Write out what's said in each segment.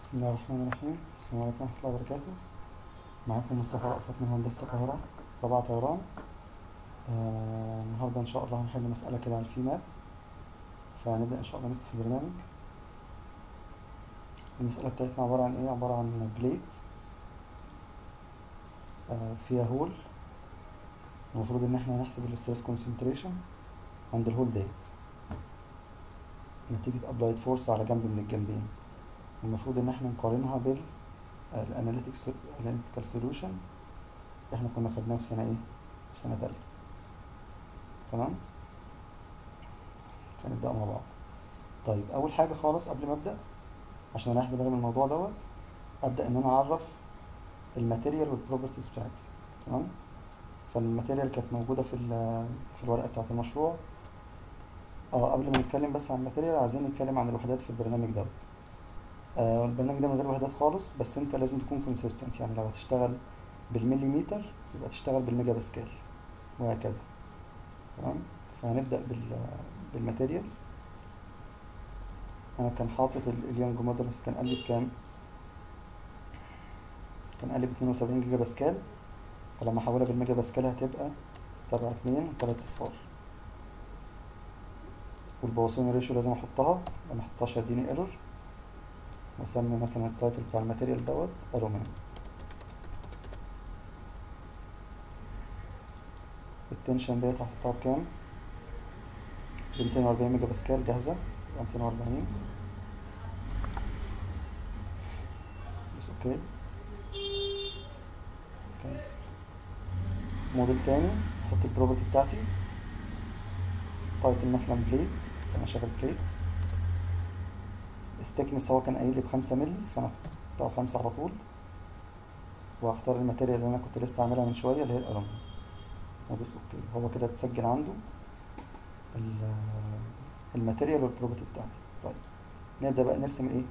بسم الله الرحمن الرحيم السلام عليكم ورحمة الله وبركاته معاكم مصطفى رأفت من هندسة القاهرة رابعة طيران آه النهاردة إن شاء الله هنحل مسألة كده على الفي ماب فهنبدأ إن شاء الله نفتح البرنامج المسألة بتاعتنا عبارة عن إيه عبارة عن بليت آه فيها هول المفروض إن إحنا هنحسب الستريس كونسنتريشن عند الهول ديت نتيجة أبلايد فورس على جنب من الجنبين المفروض ان احنا نقارنها بال الاناليتكس الاناليتيكال سوليوشن احنا كنا خدناه في سنه ايه في سنه تالتة تمام فنبدا مع بعض طيب اول حاجه خالص قبل ما ابدا عشان اريح دماغي من الموضوع دوت ابدا ان انا اعرف الماتيريال والبروبرتيز بتاعتي تمام فالماتيريال كانت موجوده في في الورقه بتاعه المشروع اه قبل ما نتكلم بس عن الماتيريال عايزين نتكلم عن الوحدات في البرنامج دوت آه البرنامج ده من غير وحدات خالص بس انت لازم تكون كونسيستنت يعني لو هتشتغل بالمليمتر يبقى تشتغل بالميجا باسكال وهكذا تمام فهنبدأ بال بالماتيريال انا كان حاطط اليونج مودرنس كان قلب كام كان قلب 72 جيجا باسكال فلما احولها بالميجا باسكال هتبقى سبعة اتنين وتلات اصفار والبواسون ريشيو لازم احطها لو محطهاش هيديني ايرور واسمي مثلا التايتل بتاع الماتيريال دوت ارومان التنشن ديت هحطها بكام بميتين وأربعين ميجا باسكال جاهزة ميتين وأربعين بس اوكي كنسل موديل تاني احط البروبرتي بتاعتي تايتل مثلا بليت انا شغال بليت الثيكنس هو كان قايل لي بخمسة مللي فانا احطها خمسة على طول واختار الماتيريال اللي انا كنت لسه عاملها من شويه اللي هي الالومنيوم وادوس اوكي هو كده اتسجل عنده الماتيريال والبروبرتي بتاعتي طيب نبدا بقى نرسم الايه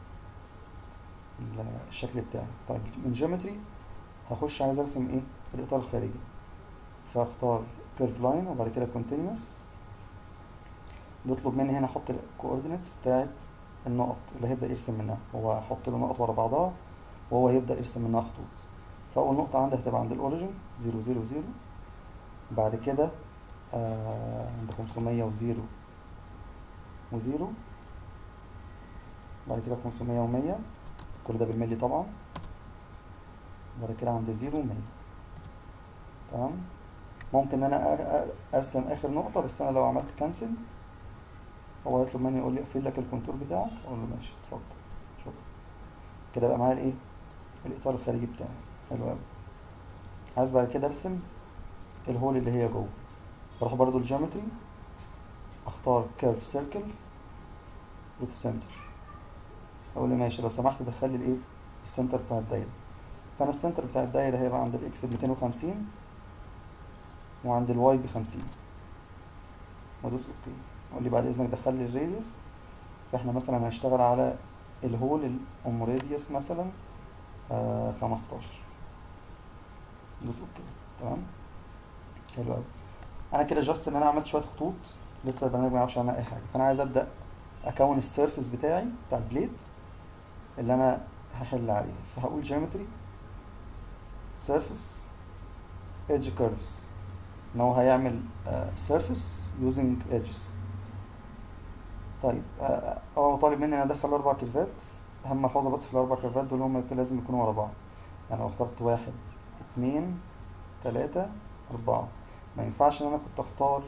الشكل بتاعي طيب من جيومتري هخش عايز ارسم ايه الاطار الخارجي فاختار كيرف لاين وبعد كده كونتينيوس بيطلب مني هنا احط الكوردينيتس بتاعت النقط اللي هيبدأ يرسم منها هو هحط له نقط ورا بعضها وهو هيبدأ يرسم منها خطوط فأول نقطة عندي هتبقى عند الأوريجين زيرو زيرو زيرو بعد كده آه عند خمسمية وزيرو وزيرو بعد كده خمسمية ومية كل ده بالملي طبعا بعد كده عند زيرو ومية تمام ممكن انا ارسم اخر نقطة بس انا لو عملت كانسل هو هيطلب مني يقول لي اقفل لك الكونتور بتاعك اقول له ماشي اتفضل شكرا كده بقى معايا الايه الاطار الخارجي بتاعي حلو قوي عايز بعد كده ارسم الهول اللي هي جوه بروح برضو الجيومتري اختار كيرف سيركل وذ سنتر اقول له ماشي لو سمحت دخل لي الايه السنتر بتاع الدايره فانا السنتر بتاع الدايره هيبقى عند الاكس ب 250 وعند الواي ب 50 وادوس اوكي قول لي بعد اذنك دخل لي الراديوس فاحنا مثلا هنشتغل على الهول الام راديوس مثلا آه 15 دوس اوكي تمام حلو قوي انا كده جاست ان انا عملت شويه خطوط لسه البرنامج ما يعرفش عنها اي حاجه فانا عايز ابدا اكون السيرفيس بتاعي بتاع البليت اللي انا هحل عليه فهقول جيومتري سيرفيس ايدج كيرفز ان هو هيعمل سيرفيس يوزنج ايدجز طيب هو طالب مني ان ادخل اربع كيرفات اهم ملحوظه بس في الاربع كيرفات دول هم لازم يكونوا ورا بعض يعني لو اخترت واحد اتنين تلاتة اربعة ما ينفعش ان انا كنت اختار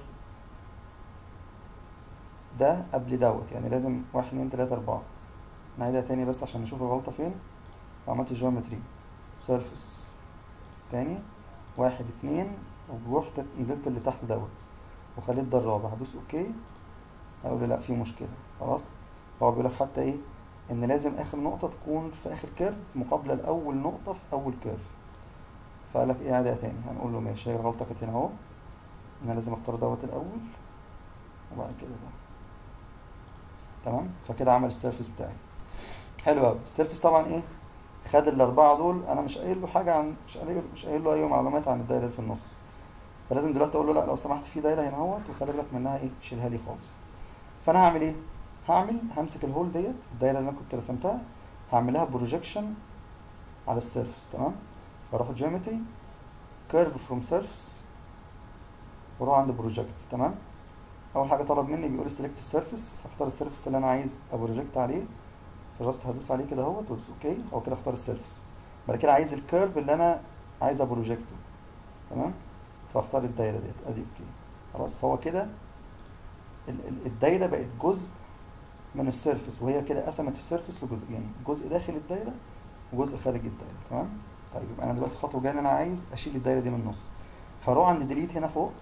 ده قبل دوت يعني لازم واحد اتنين تلاتة اربعة نعيدها تاني بس عشان نشوف الغلطة فين عملت جيومتري سيرفيس تاني واحد اتنين ورحت نزلت اللي تحت دوت وخليت ده الرابع هدوس اوكي هقول لا في مشكله خلاص هو بيقول لك حتى ايه ان لازم اخر نقطه تكون في اخر كيرف مقابله لاول نقطه في اول كيرف فقال لك ايه عادها تاني هنقول له ماشي هي الغلطه كانت هنا اهو انا لازم اختار دوت الاول وبعد كده ده تمام فكده عمل السيرفيس بتاعي حلو قوي السيرفيس طبعا ايه خد الاربعه دول انا مش قايل له حاجه عن مش قايل مش قايل له اي معلومات عن الدايره اللي في النص فلازم دلوقتي اقول له لا لو سمحت في دايره هنا اهوت وخلي بالك منها ايه شيلها لي خالص فانا هعمل ايه هعمل همسك الهول ديت الدايره اللي انا كنت رسمتها هعمل لها بروجكشن على السيرفس تمام فاروح جيومتري كيرف فروم سيرفس واروح عند بروجكت تمام اول حاجه طلب مني بيقول سيلكت السيرفس هختار السيرفس اللي انا عايز ابروجكت عليه فجاست هدوس عليه كده اهوت وادوس اوكي هو كده اختار السيرفس بعد كده عايز الكيرف اللي انا عايز ابروجكته تمام فاختار الدايره ديت ادي اوكي خلاص فهو كده ال- ال- الدايره بقت جزء من السيرفس وهي كده قسمت السيرفس لجزئين جزء داخل الدايره وجزء خارج الدايره تمام طيب يبقى انا دلوقتي الخطوه الجايه ان انا عايز اشيل الدايره دي من النص فاروح عند ديليت هنا فوق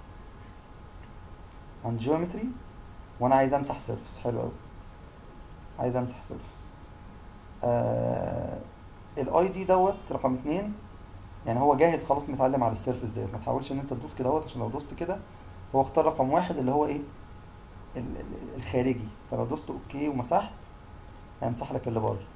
عند جيومتري وانا عايز امسح سيرفس حلو قوي عايز امسح سيرفس آه الاي دي دوت رقم اتنين يعني هو جاهز خلاص متعلم على السيرفس ديت ما تحاولش ان انت تدوس كده اهوت عشان لو دوست كده هو اختار رقم واحد اللي هو ايه ال- ال- الخارجي فلو دوست اوكي ومسحت هيمسح لك اللي بره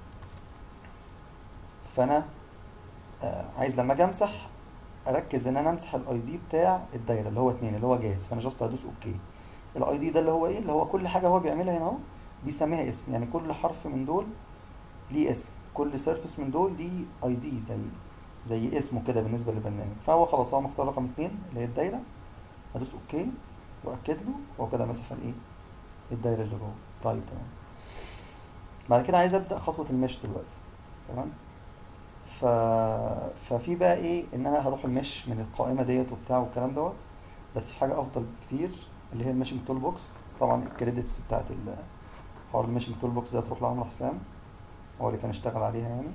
فانا آه عايز لما اجي امسح اركز ان انا امسح الاي دي بتاع الدايره اللي هو اتنين اللي هو جاهز فانا جاست هدوس اوكي الاي دي ده اللي هو ايه اللي هو كل حاجه هو بيعملها هنا اهو بيسميها اسم يعني كل حرف من دول ليه اسم كل سيرفيس من دول ليه اي دي زي زي اسمه كده بالنسبه للبرنامج فهو خلاص هو مختار رقم اتنين اللي هي الدايره هدوس اوكي واكد له هو كده مسح الايه الدايره اللي جوه طيب تمام بعد كده عايز ابدا خطوه المش دلوقتي تمام ف... ففي بقى ايه ان انا هروح المش من القائمه ديت وبتاع والكلام دوت بس في حاجه افضل بكتير اللي هي الميشنج تول بوكس طبعا الكريدتس بتاعت ال- حوار الميشنج تول بوكس ده تروح لعمرو حسام هو اللي كان اشتغل عليها يعني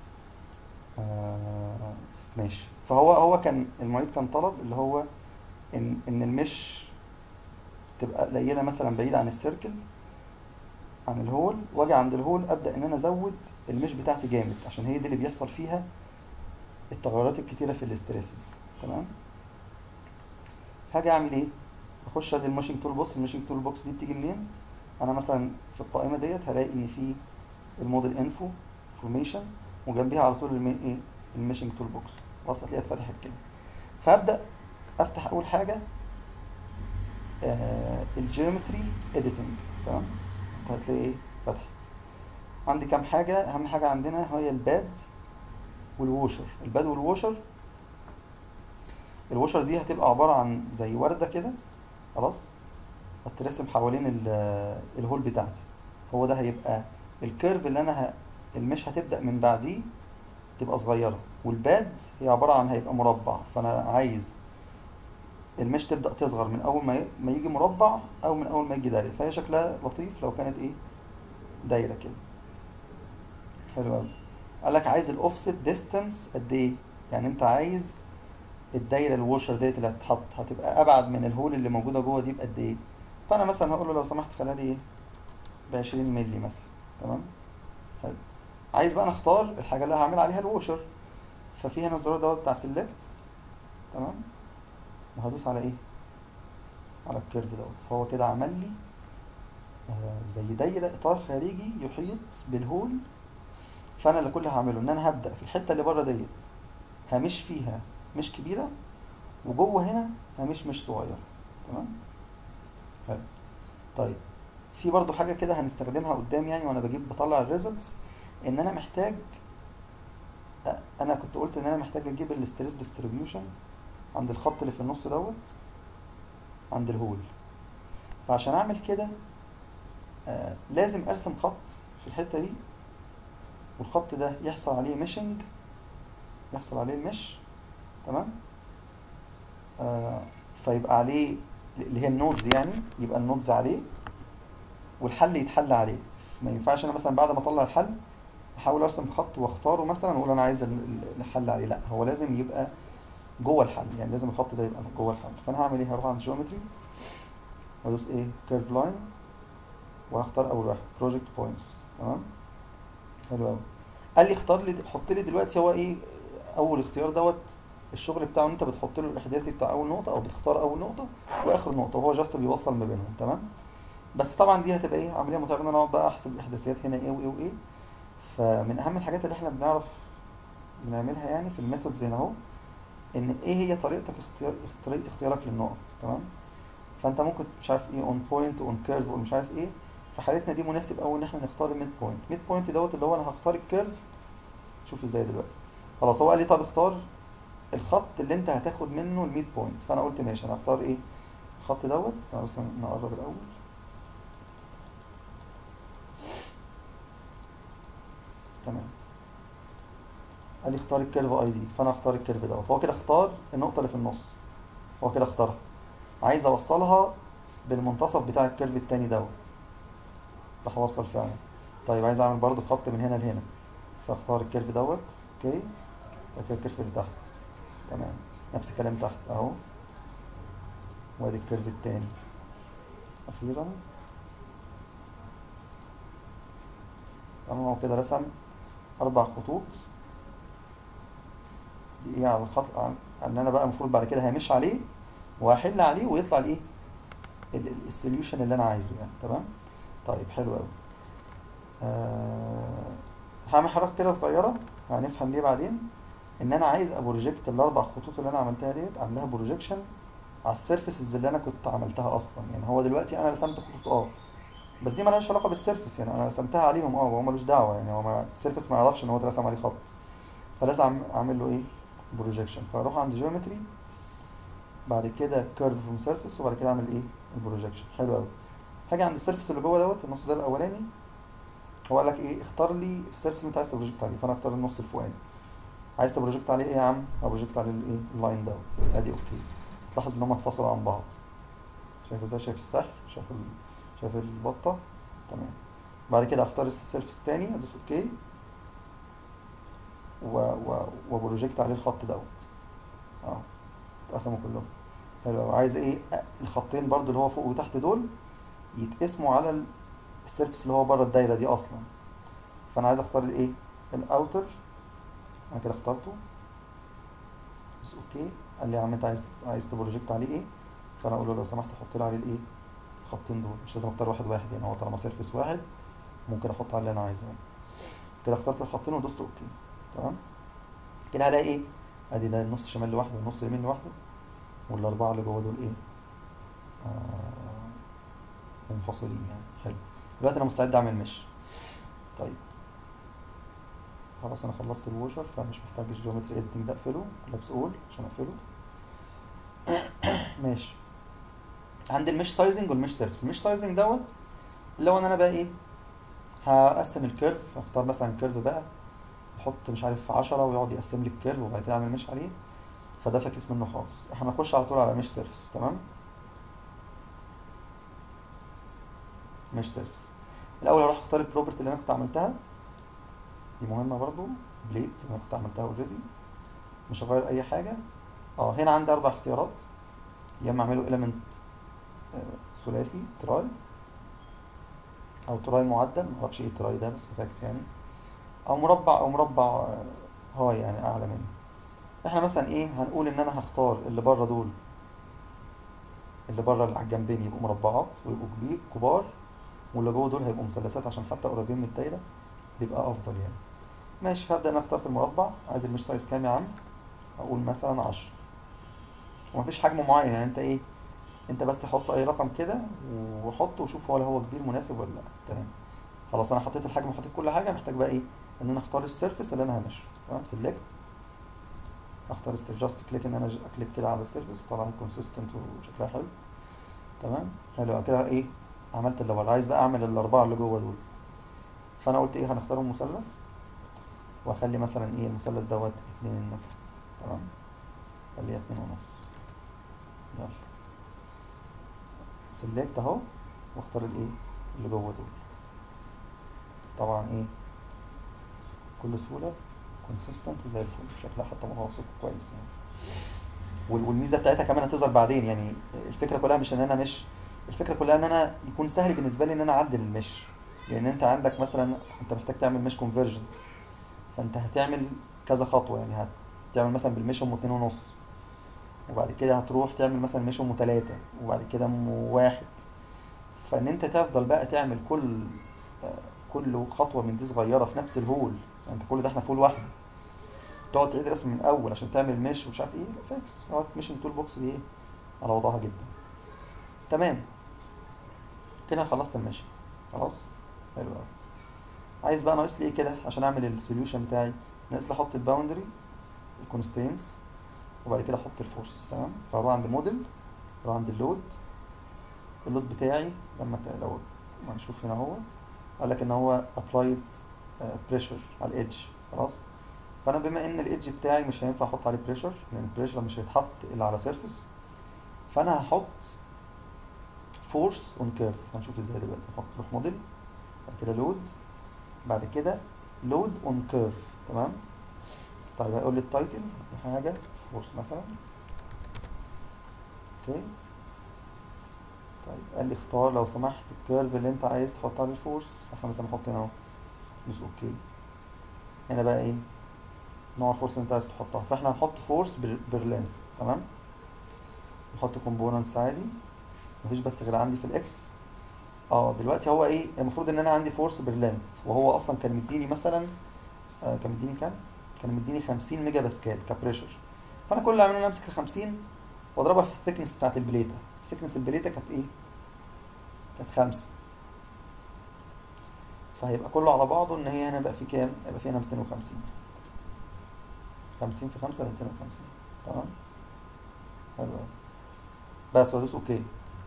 آه ماشي فهو هو كان المعيد كان طلب اللي هو ان ان المش تبقى قليله مثلا بعيد عن السيركل عن الهول واجي عند الهول ابدا ان انا ازود المش بتاعتي جامد عشان هي دي اللي بيحصل فيها التغيرات الكتيره في الاستريسز تمام هاجي اعمل ايه اخش ادي الماشنج تول بوكس الماشنج تول بوكس دي بتيجي منين انا مثلا في القائمه ديت هلاقي ان في الموديل انفو فورميشن وجنبيها على طول المي ايه الماشنج تول بوكس خلاص هتلاقيها اتفتحت كده فابدا افتح اول حاجه آه الجيومتري اديتنج تمام هتلاقي ايه فتحت عندي كام حاجه اهم حاجه عندنا هي الباد والووشر الباد والووشر الووشر دي هتبقى عباره عن زي ورده كده خلاص هترسم حوالين ال- الهول بتاعتي هو ده هيبقى الكيرف اللي انا ه... المش هتبدا من بعديه تبقى صغيره والباد هي عباره عن هيبقى مربع فانا عايز المش تبدا تصغر من اول ما ي... ما يجي مربع او من اول ما يجي دايره فهي شكلها لطيف لو كانت ايه دايره كده حلو قوي قال لك عايز الاوفست ديستانس قد ايه يعني انت عايز الدايره الوشر ديت اللي هتتحط هتبقى ابعد من الهول اللي موجوده جوه دي بقد ايه فانا مثلا هقول له لو سمحت خليها لي ايه ب 20 مللي مثلا تمام حلو عايز بقى نختار الحاجه اللي هعمل عليها الوشر ففي هنا الزرار دوت بتاع سيلكت تمام وهدوس على ايه على الكيرف دوت فهو كده عمل لي آه زي دايره اطار خارجي يحيط بالهول فانا اللي كل اللي هعمله ان انا هبدا في الحته اللي بره ديت همش فيها مش كبيره وجوه هنا همش مش صغيره تمام حلو طيب في برضو حاجه كده هنستخدمها قدام يعني وانا بجيب بطلع الريزلتس ان انا محتاج أ- انا كنت قلت ان انا محتاج اجيب الاستريس ديستريبيوشن عند الخط اللي في النص دوت عند الهول فعشان اعمل كده آه لازم ارسم خط في الحته دي والخط ده يحصل عليه ميشنج يحصل عليه المش تمام آه فيبقى عليه اللي هي النودز يعني يبقى النودز عليه والحل يتحل عليه ما ينفعش انا مثلا بعد ما اطلع الحل احاول ارسم خط واختاره مثلا واقول انا عايز ال- ال- الحل عليه لا هو لازم يبقى جوه الحل يعني لازم الخط ده يبقى جوه الحل فانا هعمل ايه هروح عند جيومتري وادوس ايه كيرف لاين وهختار اول واحد بروجكت بوينتس تمام حلو قوي قال لي اختار لي حط لي دلوقتي هو ايه اول اختيار دوت الشغل بتاعه ان انت بتحط له الاحداثي بتاع اول نقطه او بتختار اول نقطه واخر نقطه وهو جاست بيوصل ما بينهم تمام بس طبعا دي هتبقى ايه عمليه متعبه ان انا اقعد بقى احسب الاحداثيات هنا ايه وايه وايه فمن اهم الحاجات اللي احنا بنعرف بنعملها يعني في الميثودز هنا اهو ان ايه هي طريقتك اختيار طريقه اختيارك للنقط تمام فانت ممكن مش عارف ايه اون بوينت اون كيرف ومش عارف ايه في حالتنا دي مناسب قوي ان احنا نختار الميد بوينت ميد بوينت دوت اللي هو انا هختار الكيرف شوف ازاي دلوقتي خلاص هو قال لي طب اختار الخط اللي انت هتاخد منه الميد بوينت فانا قلت ماشي انا هختار ايه الخط دوت ثواني بس نقرب الاول تمام قال لي اختار الكيرف اي دي فانا اختار الكيرف دوت هو كده اختار النقطه اللي في النص هو كده اختارها عايز اوصلها بالمنتصف بتاع الكيرف التاني دوت راح اوصل فعلا طيب عايز اعمل برضو خط من هنا لهنا فاختار الكيرف دوت اوكي بعد كده الكيرف اللي تحت تمام نفس الكلام تحت اهو وادي الكيرف التاني اخيرا تمام هو كده رسم اربع خطوط دي ايه على الخط على- ان انا بقى المفروض بعد كده همشي عليه وهحل عليه ويطلع الايه السوليوشن اللي انا عايزه يعني تمام طيب حلو قوي آه هعمل حركه كده صغيره هنفهم ليه بعدين ان انا عايز ابروجكت الاربع خطوط اللي انا عملتها ديت اعملها بروجكشن على السيرفيسز اللي انا كنت عملتها اصلا يعني هو دلوقتي انا رسمت خطوط اه بس دي مالهاش علاقه بالسيرفيس يعني انا رسمتها عليهم اه وهو ملوش دعوه يعني هو ما السيرفيس ما يعرفش ان هو اترسم عليه خط فلازم أعم- اعمل له ايه بروجكشن فاروح عند جيومتري بعد كده كيرف فروم سيرفيس وبعد كده اعمل ايه البروجكشن حلو قوي هاجي عند السيرفيس اللي جوه دوت النص ده الاولاني هو قال لك ايه اختار لي السيرفيس اللي انت عايز تبروجكت عليه فانا اختار النص الفوقاني عايز تبروجكت عليه ايه يا عم ابروجكت عليه الايه اللاين دوت ادي اوكي تلاحظ ان هم اتفصلوا عن بعض شايف ازاي شايف السحر شايف ال... شايف البطه تمام بعد كده اختار السيرفيس التاني ادوس اوكي و... و... وبروجكت عليه الخط دوت اه اتقسموا كلهم حلو أوي. عايز ايه أ- الخطين برضو اللي هو فوق وتحت دول يتقسموا على ال- السيرفيس اللي هو بره الدايره دي اصلا فانا عايز اختار الايه الاوتر انا كده اخترته بس اوكي قال لي يا عم انت عايز عايز تبروجكت عليه ايه فانا اقول له لو سمحت حط لي عليه الايه الخطين دول مش لازم اختار واحد واحد يعني هو طالما سيرفيس واحد ممكن احط عليه اللي انا عايزه يعني كده اخترت الخطين ودوست اوكي تمام كده هلاقي ايه ادي ده النص شمال لوحده والنص يمين لوحده والاربعه اللي جوه دول ايه آه منفصلين يعني حلو دلوقتي انا مستعد اعمل مش طيب خلاص انا خلصت الوشر فمش محتاج الجيومتري اديتنج ده اقفله لابس اول عشان اقفله ماشي عندي المش سايزنج والمش سيرفيس المش سايزنج دوت اللي هو ان انا بقى ايه هقسم الكيرف اختار مثلا كيرف بقى احط مش عارف 10 ويقعد يقسم لي الكيرف وبعد كده اعمل مش عليه فده فاكس منه خالص احنا هنخش على طول على مش سيرفيس تمام مش سيرفيس الاول هروح اختار البروبرتي اللي انا كنت عملتها دي مهمه برضو بليد اللي انا كنت عملتها اوريدي مش هغير اي حاجه اه هنا عندي اربع اختيارات يا اما اعمله element آه، ثلاثي تراي او تراي معدل معرفش ايه تراي ده بس فاكس يعني او مربع او مربع آه، هاي يعني اعلى منه احنا مثلا ايه هنقول ان انا هختار اللي بره دول اللي بره اللي على الجنبين يبقوا مربعات ويبقوا كبير كبار واللي جوه دول هيبقوا مثلثات عشان حتى قريبين من الدايره بيبقى افضل يعني ماشي فهبدا انا اخترت المربع عايز المش سايز كام يا عم اقول مثلا عشرة ومفيش حجم معين يعني انت ايه انت بس حط اي رقم كده وحطه وشوف هو هو كبير مناسب ولا لا تمام خلاص انا حطيت الحجم وحطيت كل حاجه محتاج بقى ايه ان انا اختار السيرفيس اللي انا همشيه تمام سيلكت اختار جاست كليك ان انا ج- اكليك كده على السيرفيس طلع كونسيستنت وشكلها حلو تمام حلو أوي. كده ايه عملت اللي بره عايز بقى اعمل الاربعه اللي جوه دول فانا قلت ايه هنختارهم مثلث واخلي مثلا ايه المثلث دوت اتنين مثلا تمام خليها اتنين ونص يلا سلكت اهو واختار الايه اللي جوه دول طبعا ايه بكل سهولة كونسيستنت وزي الفل شكلها حتى متوسط كويس يعني وال- والميزة بتاعتها كمان هتظهر بعدين يعني الفكرة كلها مش ان انا مش الفكرة كلها ان انا يكون سهل بالنسبة لي ان انا اعدل المش لان انت عندك مثلا انت محتاج تعمل مش كونفرجن فانت هتعمل كذا خطوة يعني هتعمل مثلا بالمش ام اتنين ونص وبعد كده هتروح تعمل مثلا مش ام تلاتة وبعد كده ام واحد فان انت تفضل بقى تعمل كل آه، كل خطوة من دي صغيرة في نفس الهول انت كل ده احنا في هول واحدة تقعد تعيد رسم من الاول عشان تعمل مش ومش عارف ايه لا فاكس اقعد ميشن تول بوكس دي ايه على وضعها جدا تمام كده أنا خلصت المشي خلاص حلو قوي عايز بقى ناقص لي ايه كده عشان اعمل السوليوشن بتاعي ناقص لي احط الباوندري الكونسترينتس وبعد كده احط الفورسز تمام فاروح عند موديل اروح عند اللود اللود بتاعي لما ك... لو ما نشوف هنا اهوت قال لك ان هو ابلايد بريشر على الايدج خلاص فانا بما ان الايدج بتاعي مش هينفع احط عليه بريشر لان البريشر مش هيتحط الا على سيرفيس فانا هحط فورس اون كيرف هنشوف ازاي دلوقتي هحط روح موديل بعد كده لود بعد كده لود اون كيرف تمام طيب هيقول لي التايتل حاجه فورس مثلا اوكي طيب قال لي اختار لو سمحت الكيرف اللي انت عايز تحط عليه الفورس احنا مثلا نحط هنا اهو دوس اوكي هنا بقى ايه نوع الفورس اللي انت عايز تحطها فاحنا هنحط فورس برلين تمام نحط كومبوننتس عادي مفيش بس غير عندي في الاكس اه دلوقتي هو ايه المفروض ان انا عندي فورس برلينث وهو اصلا كان مديني مثلا آه كان مديني كام كان مديني 50 ميجا باسكال كبريشر فانا كل اللي اعمله ان امسك ال 50 واضربها في الثيكنس بتاعت البليته ثيكنس البليته كانت ايه كانت خمسة فهيبقى كله على بعضه ان هي هنا بقى في كام هيبقى في هنا 250 50 في 5 ب 250 تمام حلو قوي بس وادوس اوكي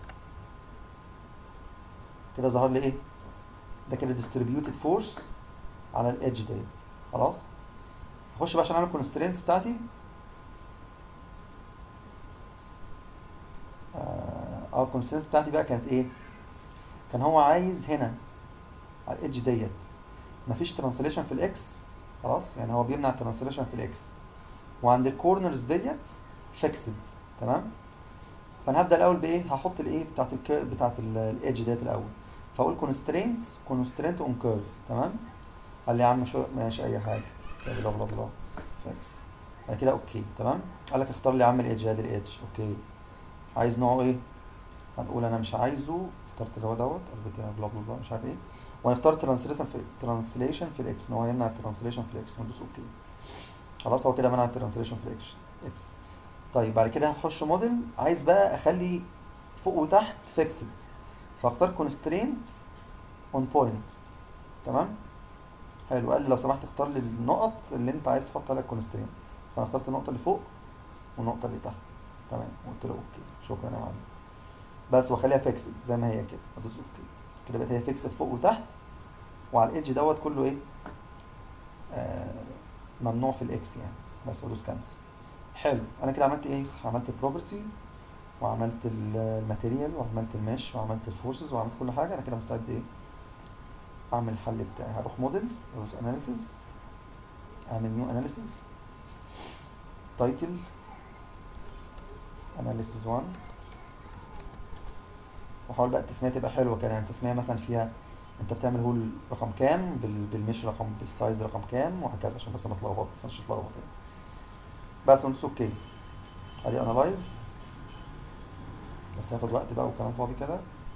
كده ظهر لي ايه ده كده distributed force على الايدج ديت خلاص اخش بقى عشان اعمل constraints بتاعتي اه الكونستنس بتاعتي بقى كانت ايه كان هو عايز هنا على الايدج ديت مفيش ترانسليشن في الاكس خلاص يعني هو بيمنع الترانسليشن في الاكس وعند الكورنرز ديت فيكسد تمام فانا هبدا الاول بايه هحط الايه بتاعت الك... بتاعت الايدج ديت الاول فاقول كونسترينت كونسترينت اون كيرف تمام قال لي يا عم شو ماشي اي حاجه كده بلا بلا بلا فيكس بعد كده اوكي تمام قال لك اختار لي يا عم الايدج ادي الايدج اوكي عايز نوعه ايه هنقول انا مش عايزه اخترت اللي هو دوت قلبت هنا بلا بلا بلا مش عارف ايه وهنختار ترانسليشن في ترانسليشن في الاكس ان هو يمنع الترانسليشن في الاكس ندوس اوكي خلاص هو كده منع الترانسليشن في الاكس اكس طيب بعد كده هخش موديل عايز بقى اخلي فوق وتحت فيكسد فاختار كونسترينت اون بوينت تمام حلو قال لي لو سمحت اختار لي النقط اللي انت عايز تحط عليها الكونسترينت فانا اخترت النقطه اللي فوق والنقطه اللي تحت تمام قلت له اوكي شكرا يا معلم بس واخليها فيكسد زي ما هي كده ادوس اوكي كده بقت هي فيكسد فوق وتحت وعلى الايدج دوت كله ايه آه ممنوع في الاكس يعني بس وادوس كانسل حلو انا كده عملت ايه عملت البروبرتي وعملت الماتيريال وعملت المش وعملت الفورسز وعملت كل حاجه انا كده مستعد ايه اعمل الحل بتاعي هروح موديل وادوس اناليسيز اعمل نيو اناليسيز تايتل اناليسيز 1 واحاول بقى التسميه تبقى حلوه كده يعني التسميه مثلا فيها انت بتعمل هول رقم كام بال- بالمش رقم بالسايز رقم كام وهكذا عشان بس ما تلخبط ما تخش تلخبط يعني بس وندوس اوكي ادي انالايز بس هياخد وقت بقى وكلام فاضي كده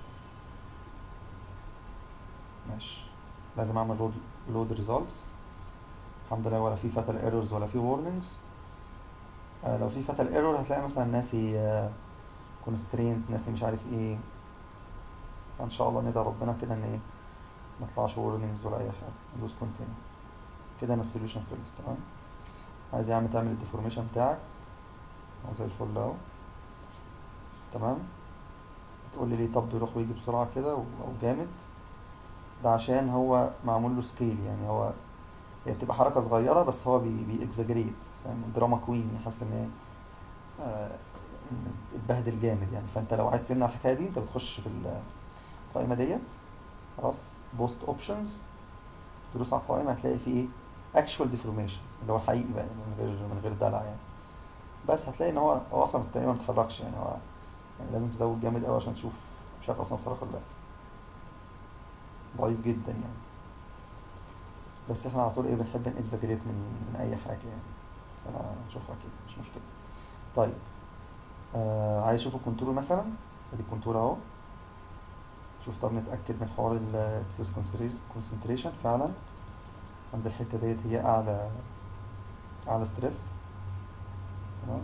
ماشي لازم اعمل لود لود ريزلتس الحمد لله ولا في فاتال ايرورز ولا في وورنينجز آه لو في فاتال ايرور هتلاقي مثلا ناسي آه كونسترينت ناسي مش عارف ايه فان شاء الله ندعي ربنا كده ان ايه ما يطلعش وورنينجز ولا اي حاجه ندوس كونتينيو كده انا السوليوشن خلص تمام عايز يا عم تعمل الديفورميشن بتاعك هو زي الفل اهو تمام تقول لي ليه طب يروح ويجي بسرعه كده او جامد ده عشان هو معمول له سكيل يعني هو هي بتبقى حركه صغيره بس هو بي بيأكزاجريت فاهم دراما كوين يحس ان هي آه، اتبهدل جامد يعني فانت لو عايز تمنع الحكايه دي انت بتخش في القائمه ديت خلاص بوست اوبشنز تدوس على القائمه هتلاقي فيه ايه اكشوال ديفورميشن اللي هو حقيقي بقى من غير من غير دلع يعني بس هتلاقي ان هو هو اصلا تقريبا ما بيتحركش يعني هو يعني لازم تزود جامد قوي عشان تشوف مش عارف اصلا بيتحرك ولا لا ضعيف جدا يعني بس احنا على طول ايه بنحب نكزاجريت من من اي حاجه يعني فانا هشوفها كده مش مشكله طيب آه عايز اشوف الكونتور مثلا ادي الكونتور اهو شوف طب نتاكد من حوار الستريس كونسنتريشن فعلا عند الحته ديت هي اعلى اعلى ستريس تمام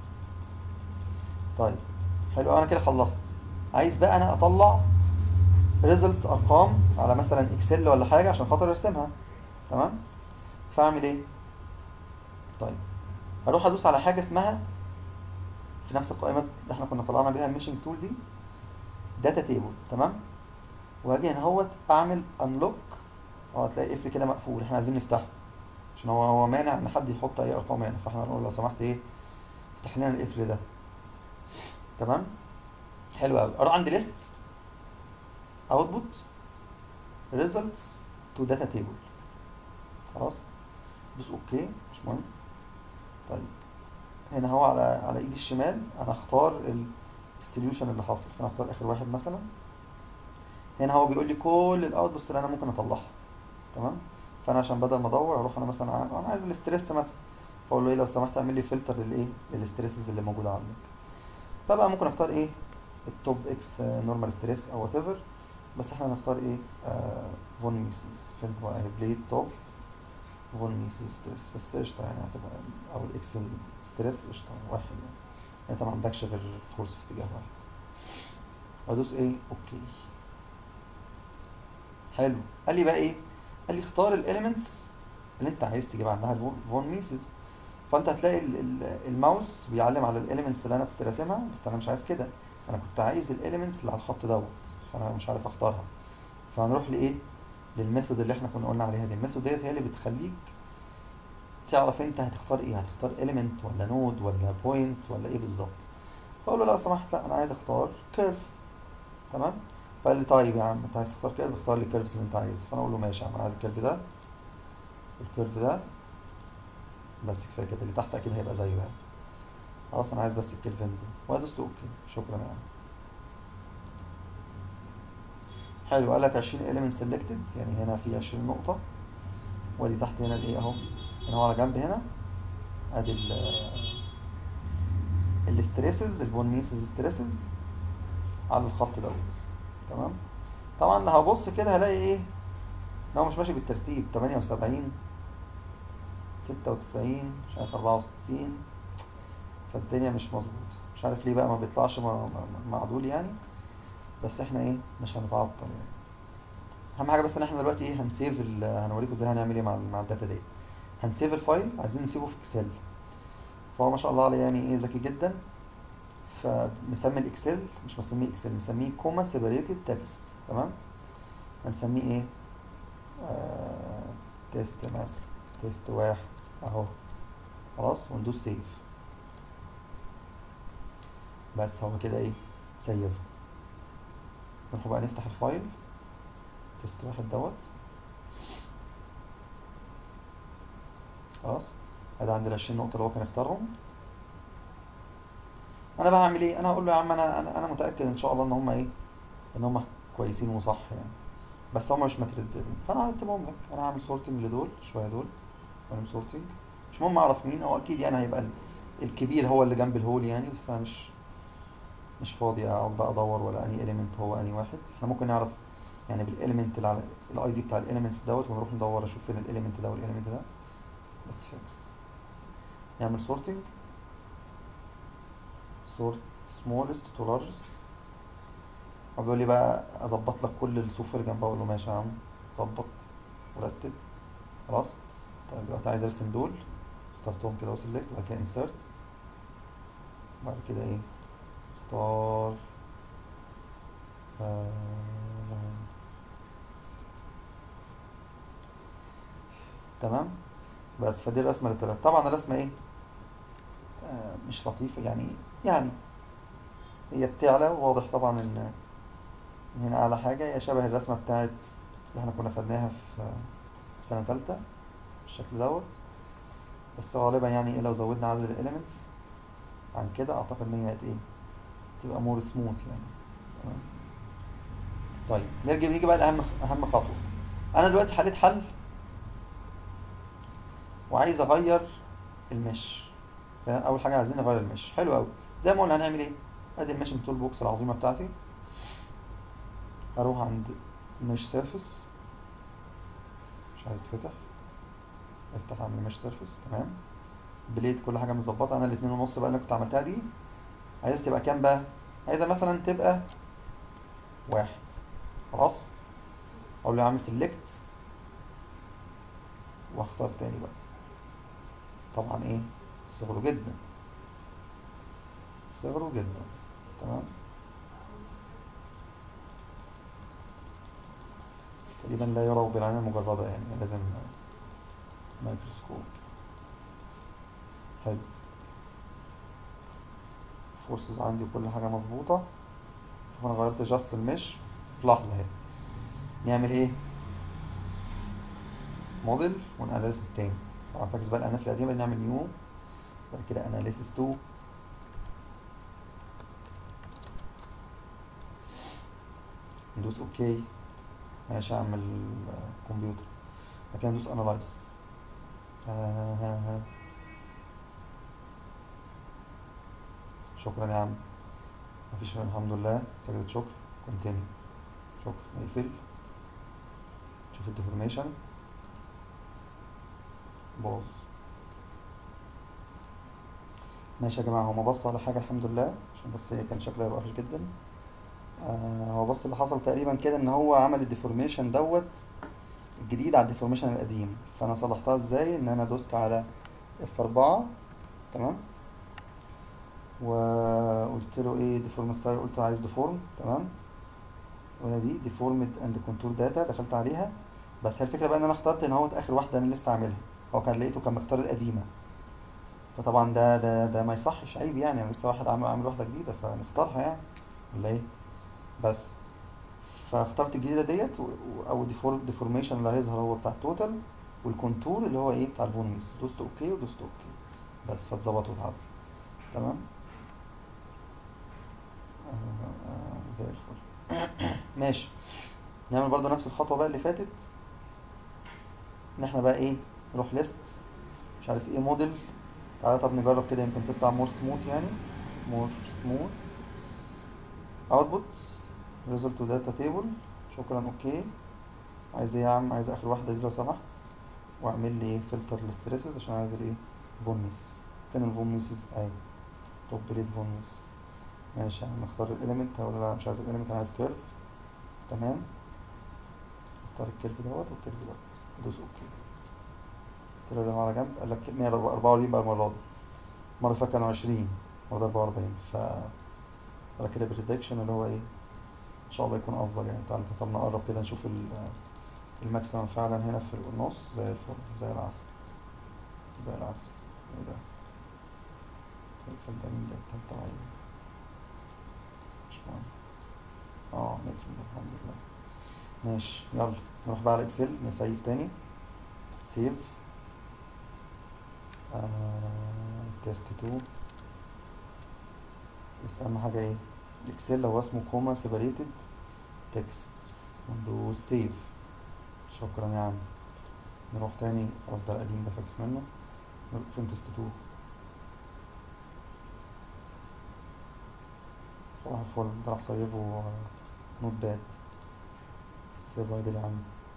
طيب حلو انا كده خلصت عايز بقى انا اطلع ريزلتس ارقام على مثلا اكسل ولا حاجه عشان خاطر ارسمها تمام فاعمل ايه طيب هروح ادوس على حاجه اسمها في نفس القائمه اللي احنا كنا طلعنا بيها الميشنج تول دي داتا تيبل تمام وهاجي هنا اهوت اعمل انلوك اه هتلاقي قفل كده مقفول احنا عايزين نفتحه عشان هو هو مانع ان حد يحط اي ارقام هنا فاحنا نقول لو سمحت ايه افتح لنا القفل ده تمام حلو قوي اروح عند ليست اوتبوت ريزلتس تو داتا تيبل خلاص دوس اوكي مش مهم طيب هنا هو على على ايدي الشمال انا اختار السوليوشن اللي حاصل فانا اختار اخر واحد مثلا هنا هو بيقول لي كل الاوتبوتس اللي انا ممكن اطلعها تمام فانا عشان بدل ما ادور اروح انا مثلا ع- انا عايز الاستريس مثلا فاقول له ايه لو سمحت اعمل لي فلتر للايه للاستريسز اللي موجوده عندك فبقى ممكن اختار ايه التوب اكس نورمال ستريس او وات ايفر بس احنا هنختار ايه آه فون ميسز فين هو اهي بليد توب فون ميسز ستريس بس قشطه يعني هتبقى او الاكس ستريس قشطه واحد يعني يعني انت ما عندكش غير فورس في اتجاه واحد وادوس ايه اوكي حلو قال لي بقى ايه قال لي اختار الاليمنتس اللي انت عايز تجيب عنها الفون ميسز فانت هتلاقي ال- ال- الماوس بيعلم على الاليمنتس اللي انا كنت راسمها بس انا مش عايز كده انا كنت عايز الاليمنتس اللي على الخط دوت فانا مش عارف اختارها فهنروح لايه للميثود اللي احنا كنا قلنا عليها دي الميثود ديت هي اللي بتخليك تعرف انت هتختار ايه هتختار element ولا نود ولا بوينت ولا ايه بالظبط فاقول له لو سمحت لا انا عايز اختار كيرف تمام فقال لي طيب يا عم انت عايز تختار كيرف اختار لي الكيرفز اللي انت عايزها فانا اقول له ماشي يا عم انا عايز الكيرف ده والكيرف ده بس كفايه كده اللي تحت اكيد هيبقى زيه يعني خلاص انا عايز بس الكيرفين دول وادوس له اوكي شكرا يعني حلو قال لك 20 element selected يعني هنا في 20 نقطة وادي تحت هنا الايه اهو هنا هو على جنب هنا ادي ال الستريسز الفون ميسز ستريسز على الخط دوت تمام طبعا لو هبص كده هلاقي ايه ان هو مش ماشي بالترتيب 78 96 مش عارف 64 فالدنيا مش مظبوط مش عارف ليه بقى ما بيطلعش م- م- معدول يعني بس احنا ايه مش هنتعطل يعني اهم حاجه بس ان احنا دلوقتي ايه هنسيف ال- هنوريكم ازاي هنعمل ايه مع ال- مع الداتا دي هنسيف الفايل عايزين نسيبه في اكسل فهو ما شاء الله عليه يعني ايه ذكي جدا فمسمي الاكسل مش مسميه اكسل مسميه كوما سيبريتد تكست تمام هنسميه ايه آه تيست مثلا تيست واحد اهو خلاص وندوس سيف بس هو كده ايه سيفه نروح بقى نفتح الفايل تيست واحد دوت خلاص ادي عندي العشرين نقطة اللي هو كان اختارهم انا بقى هعمل ايه انا هقول له يا عم انا انا انا متأكد ان شاء الله ان هم ايه ان هم كويسين وصح يعني بس هم مش مترتبين فانا هرتبهم لك انا هعمل سورتنج لدول شوية دول واعمل سورتنج مش مهم اعرف مين هو اكيد يعني هيبقى ال- الكبير هو اللي جنب الهول يعني بس انا مش مش فاضي اقعد بقى ادور ولا اني اليمنت هو اني واحد احنا ممكن نعرف يعني بالاليمنت اللي على الاي دي بتاع الاليمنتس دوت ونروح ندور اشوف فين الاليمنت ده والاليمنت ده بس فيكس نعمل سورتنج سورت سمولست تو لارجست هو بيقول لي بقى اظبط لك كل الصفوف اللي جنبها اقول له ماشي يا عم ظبط ورتب خلاص طيب دلوقتي عايز ارسم دول اخترتهم كده وسلكت وبعد كده انسرت بعد كده ايه اختار آه تمام بس فدي الرسمه اللي طلعت طبعا الرسمه ايه آه مش لطيفه يعني يعني هي بتعلى وواضح طبعا ان إن هنا اعلى حاجه هي شبه الرسمه بتاعت اللي احنا كنا خدناها في في سنه تالتة بالشكل دوت بس غالبا يعني ايه لو زودنا عدد الاليمنتس عن كده اعتقد ان هي هت ايه تبقى مور سموث يعني تمام طيب نرجع نيجي بقى لاهم اهم خطوه انا دلوقتي حليت حل وعايز اغير المش خلينا اول حاجه عايزين نغير المش حلو قوي زي ما قلنا هنعمل ايه ادي الميشن تول بوكس العظيمه بتاعتي هروح عند مش سيرفيس مش عايز تفتح افتح اعمل مش سيرفيس تمام بليد كل حاجه مظبطه انا الاتنين ونص بقى اللي كنت عملتها دي عايز تبقى كام بقى عايزها مثلا تبقى واحد خلاص اقول له يا عم سيلكت واختار تاني بقى طبعا ايه صغره جدا صغره جدا تمام تقريبا لا يرى بالعين المجردة يعني لازم مايكروسكوب حلو فورسز عندي كل حاجة مظبوطة شوف انا غيرت جاست المش في لحظة اهي نعمل ايه موديل وناناليسيس تاني طبعا فاكس بقى الاناليسيس القديمة نعمل نيو بعد كده اناليسيس 2 ندوس اوكي ماشي يا عم الكمبيوتر بعد كده ندوس انالايز آه ها ها. شكرا يا عم مفيش الحمد لله سجلة شكر كونتينيو شكرا اقفل شوف الديفورميشن باظ ماشي يا جماعة هو ما بص على حاجة الحمد لله عشان بس هي كان شكلها يبقى وحش جدا آه هو بص اللي حصل تقريبا كده ان هو عمل الديفورميشن دوت الجديد على الديفورميشن القديم فانا صلحتها ازاي ان انا دوست على اف 4 تمام وقلت له ايه ديفورم ستايل قلت له عايز ديفورم تمام وهي دي ديفورمد اند كونتور داتا دخلت عليها بس هي الفكره بقى ان انا اخترت ان هو اخر واحده انا لسه عاملها هو كان لقيته كان مختار القديمه فطبعا ده ده ده ما يصحش عيب يعني انا لسه واحد عامل عامل واحده جديده فنختارها يعني ولا ايه بس فاخترت الجديده ديت و- و- او ديفور ديفورميشن اللي هيظهر هو بتاع التوتال والكونتور اللي هو ايه بتاع الفون ميس دوست اوكي ودوست اوكي بس فاتظبط واتعدل تمام آه، آه، زي الفل ماشي نعمل برضو نفس الخطوه بقى اللي فاتت ان احنا بقى ايه نروح ليست مش عارف ايه موديل تعالى طب نجرب كده يمكن تطلع مور سموث يعني مور سموث اوتبوت ريزلت تو داتا تيبل شكرا اوكي عايز ايه يا عم عايز اخر واحده دي لو سمحت واعمل لي ايه فلتر للستريسز عشان عايز الايه فون ميس فين الفون ميسز اهي توب ليد فون ميس ماشي يا عم اختار الاليمنت ولا لا مش عايز الاليمنت انا عايز كيرف تمام اختار الكيرف دوت والكيرف دوت ادوس اوكي قلت له لو على جنب قال لك 144 بقى المره دي المره اللي فاتت كانوا 20 المره دي 44 ف على كده بريدكشن اللي هو ايه ان شاء الله يكون افضل يعني تعالى طب نقرب كده نشوف ال- الماكسيمم فعلا هنا في النص زي الفل زي العسل زي العسل ايه ده نقفل ده مين ده التالتة عين مش مهم اه نقفل ده الحمد لله ماشي يلا نروح بقى على اكسل نسيف تاني سيف آه تيست 2 بس اهم حاجة ايه الاكسل هو اسمه كوما سيبريتد تكست وندوس سيف شكرا يا عم نروح تاني خلاص ده القديم ده فاكس منه نروح فين تيست 2 صباح الفل ده راح سيفه نوت باد سيف عادل يا عم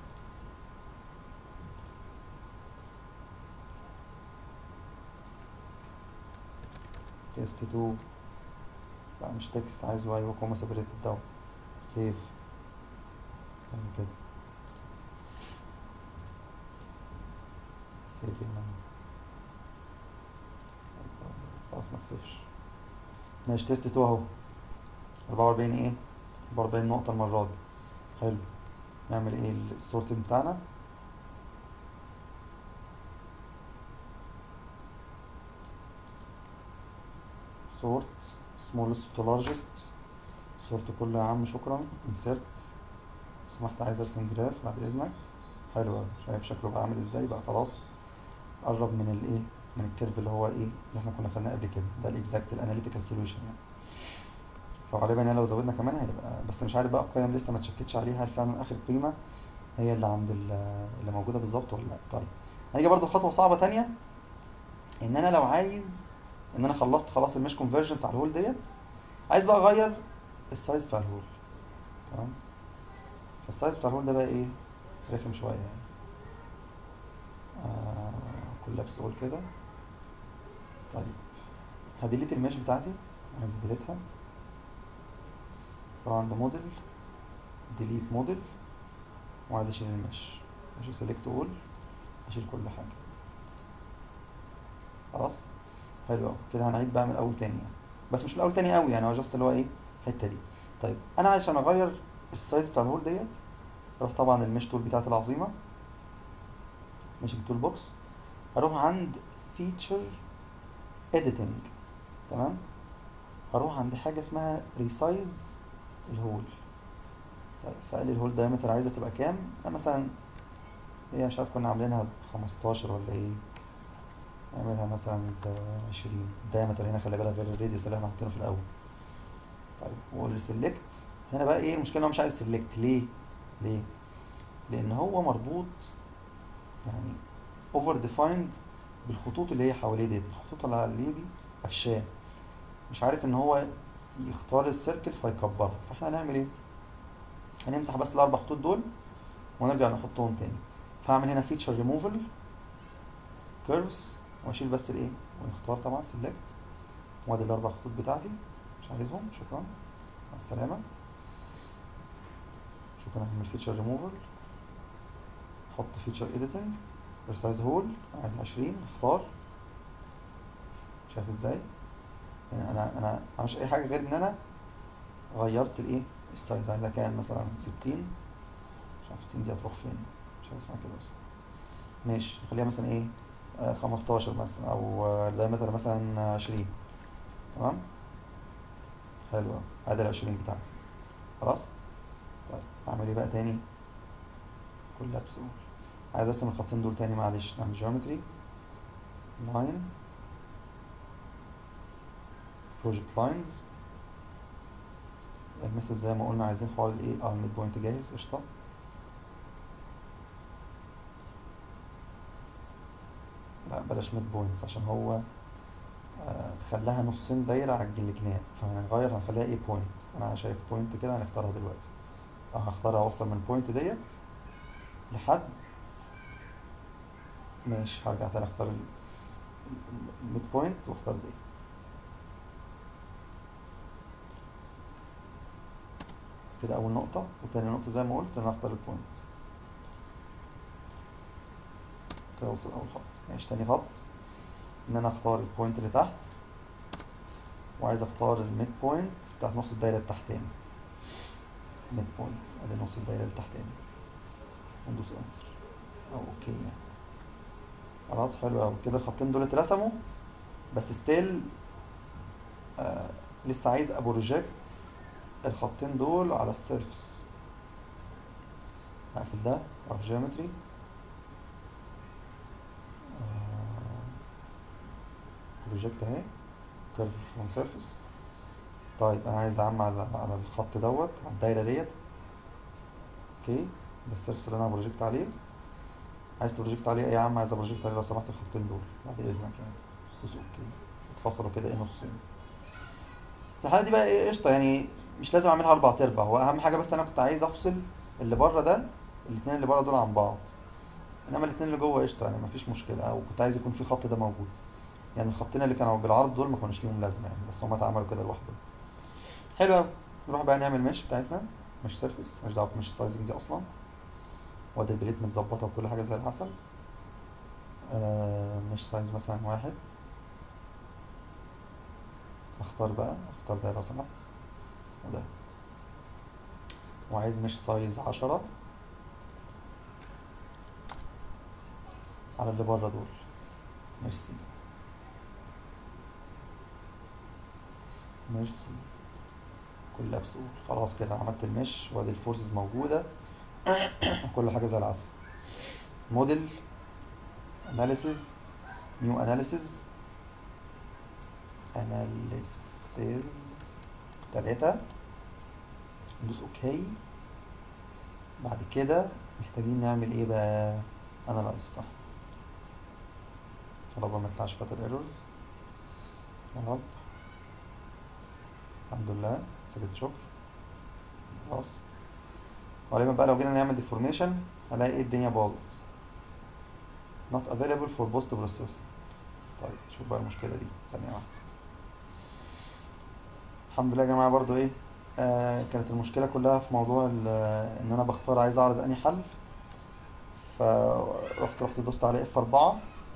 تيست 2 لا مش تكست عايزه ايوه كوما سيبريتد ده سيف تعمل كده سيف يا عم خلاص ما تسيفش ماشي تيست 2 اهو 44 ايه 44 نقطة المرة دي حلو نعمل ايه السورتنج بتاعنا سورت smallest to largest سورت كله يا عم شكرا insert سمحت عايز ارسم جراف بعد اذنك حلو اوي شايف شكله بقى عامل ازاي بقى خلاص قرب من الايه من الكيرف اللي هو ايه اللي احنا كنا خدناه قبل كده ده الاكزاكت الاناليتيكال سوليوشن يعني فغالبا يعني لو زودنا كمان هيبقى بس مش عارف بقى القيم لسه ما اتشكتش عليها هل فعلا اخر قيمه هي اللي عند ال- اللي موجوده بالظبط ولا لا طيب هنيجي برضو خطوه صعبه تانية ان انا لو عايز ان انا خلصت خلاص المش كونفرجن بتاع الهول ديت عايز بقى اغير السايز بتاع الهول تمام فالسايز بتاع الهول ده بقى ايه رخم شويه يعني آه كولابس هول كده طيب هديليت المش بتاعتي عايز اديليتها اروح عند موديل ديليت موديل وعايز اشيل المش ماشي سيلكت اول اشيل كل حاجه خلاص حلو قوي كده هنعيد بقى من الاول تاني يعني. بس مش من الاول تاني قوي يعني هو جاست اللي هو ايه الحته دي طيب انا عشان اغير السايز بتاع الهول ديت اروح طبعا المش تول بتاعتي العظيمه ماشي التول بوكس اروح عند فيتشر اديتنج تمام هروح عند حاجه اسمها ريسايز الهول طيب فقال لي الهول دايمتر عايزه تبقى كام يعني مثلا هي مش عارف كنا عاملينها ب 15 ولا ايه نعملها مثلا ب 20 الدايمتر هنا خلي بالك غير الراديوس اللي احنا حاطينه في الاول طيب والسلكت هنا بقى ايه المشكله إن هو مش عايز سلكت ليه ليه لان هو مربوط يعني اوفر ديفايند بالخطوط اللي هي حواليه ديت الخطوط اللي عليه دي قفشاه مش عارف ان هو يختار السيركل فيكبرها فاحنا هنعمل ايه هنمسح بس الاربع خطوط دول ونرجع نحطهم تاني فهعمل هنا فيتشر ريموفل كيرفز واشيل بس الايه ونختار طبعا سيلكت وادي الاربع خطوط بتاعتي مش عايزهم شكرا مع السلامه شكرا هعمل فيتشر ريموفل احط فيتشر اديتنج ريسايز هول عايز 20 اختار شايف ازاي يعني انا انا مش اي حاجه غير ان انا غيرت الايه السايز عايزها كام مثلا 60 مش عارف 60 دي هتروح فين مش عارف اسمها كده بس ماشي نخليها مثلا ايه آه 15 مثلا او آه الدايمتر مثلا 20 تمام حلو أوي. ادي ال 20 بتاعتي خلاص طيب اعمل ايه بقى تاني كولابس عايز ارسم الخطين دول تاني معلش نعمل جيومتري لاين بروجكت لاينز الميثود زي ما قلنا عايزين حوار الايه اه الميد بوينت جاهز قشطه لا بلاش ميد بوينتس عشان هو آه خلاها نصين دايرة على الجناب فهنغير هنخليها ايه بوينت انا شايف بوينت كده هنختارها دلوقتي اه هختار اوصل من البوينت ديت لحد ماشي هرجع تاني اختار الميد بوينت واختار ديت كده اول نقطة وتاني نقطة زي ما قلت انا هختار البوينت كده وصل اول خط ماشي تاني خط ان انا اختار البوينت اللي تحت وعايز اختار الميد بوينت بتاعت نص الدايرة التحتاني ميد بوينت ادي نص الدايرة التحتاني وندوس انتر او اوكي يعني خلاص حلو اوي كده الخطين دول اترسموا بس ستيل آه لسه عايز ابروجكت الخطين دول على السيرفس هقفل ده اروح جيومتري بروجكت اهي كيرف فروم سيرفيس طيب انا عايز اعمل على على الخط دوت على الدايره ديت اوكي ده السيرفيس اللي انا بروجكت عليه عايز تبروجكت عليه ايه يا عم عايز ابروجكت عليه لو سمحت الخطين دول بعد اذنك يعني دوس اوكي اتفصلوا كده ايه نصين في الحاله دي بقى ايه قشطه يعني مش لازم اعملها اربع ارباع هو اهم حاجه بس انا كنت عايز افصل اللي بره ده الاثنين اللي بره دول عن بعض انما الاثنين اللي جوه قشطه يعني مفيش مشكله او كنت عايز يكون في خط ده موجود يعني الخطين اللي كانوا بالعرض دول ما كانوش ليهم لازمه يعني بس هما اتعملوا كده لوحدهم حلو قوي نروح بقى نعمل مش بتاعتنا مش سيرفيس مش دعوه مش سايزنج دي اصلا وادي البليت متظبطه وكل حاجه زي العسل آه مش سايز مثلا واحد اختار بقى اختار ده لو سمحت وده وعايز مش سايز عشرة على اللي بره دول ميرسي ميرسي كلها بسهول خلاص كده عملت المش وادي الفورسز موجودة كل حاجة زي العسل موديل اناليسيز نيو اناليسيز اناليسيز تلاتة ندوس اوكي بعد كده محتاجين نعمل ايه بقى انالايز صح يا رب ما يطلعش فات الايرورز يا رب الحمد لله سجلت شكر خلاص غالبا بقى لو جينا نعمل ديفورميشن هلاقي ايه الدنيا باظت not available for post processing طيب شوف بقى المشكلة دي ثانية واحدة الحمد لله يا جماعة برضو ايه آه كانت المشكلة كلها في موضوع ال- ان انا بختار عايز اعرض انهي حل فرحت رحت دوست على اف 4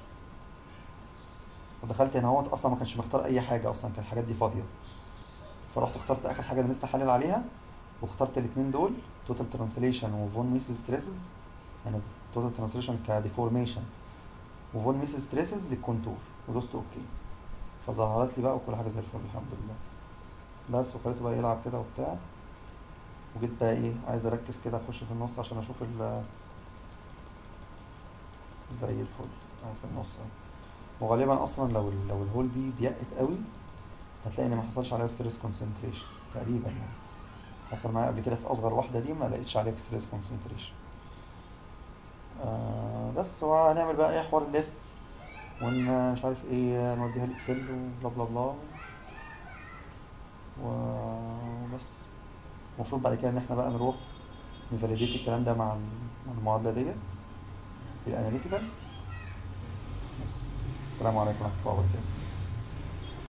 ودخلت هنا اهوت اصلا ما كانش مختار اي حاجة اصلا كان الحاجات دي فاضية فرحت اخترت اخر حاجة انا لسه حالل عليها واخترت الاتنين دول توتال ترانسليشن وفون ميسز ستريسز يعني توتال ترانسليشن كديفورميشن وفون ميسز ستريسز للكونتور ودوست اوكي فظهرت لي بقى وكل حاجة زي الفل الحمد لله بس وخليته بقى يلعب كده وبتاع وجيت بقى ايه عايز اركز كده اخش في النص عشان اشوف ال زي الفل اه في النص اهي وغالبا اصلا لو ال لو الهول دي ضيقت قوي هتلاقي ان ما حصلش عليها ستريس كونسنتريشن تقريبا يعني حصل معايا قبل كده في اصغر واحده دي ما لقيتش عليها ستريس كونسنتريشن آه بس هو هنعمل بقى ايه حوار الليست وان مش عارف ايه نوديها الاكسل وبلا بلا بلا وبس المفروض بعد كده ان احنا بقى نروح نفاليديت الكلام ده مع ال- مع المعادله ديت بالاناليتيكال بس السلام عليكم ورحمه الله وبركاته